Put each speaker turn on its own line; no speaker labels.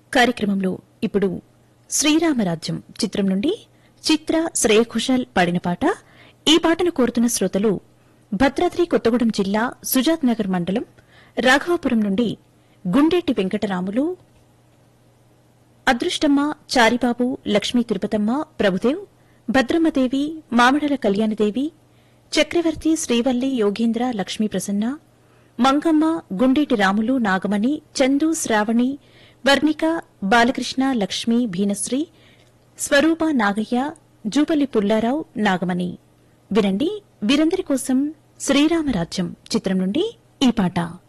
కార్యక్రమంలో ఇప్పుడు శ్రీరామరాజ్యం చిత్రం నుండి చిత్ర శ్రేయ ఘోషాల్ పాడిన పాట ఈ పాటను కోరుతున్న శ్రోతలు భద్రాద్రి కొత్తగూడెం జిల్లా సుజాత్ నగర్ మండలం రాఘవాపురం నుండి గుండేటి వెంకటరాములు అదృష్టమ్మ చారిబాబు లక్ష్మీ తిరుపతమ్మ ప్రభుదేవ్ భద్రమ్మదేవి మామిడల కళ్యాణదేవి చక్రవర్తి శ్రీవల్లి యోగేంద్ర లక్ష్మీ ప్రసన్న మంగమ్మ గుండేటి రాములు నాగమణి చందు శ్రావణి వర్ణిక బాలకృష్ణ లక్ష్మి భీనశ్రీ స్వరూప నాగయ్య జూపల్లి పుల్లారావు నాగమణి వినండి వీరందరి కోసం శ్రీరామరాజ్యం చిత్రం నుండి ఈ పాట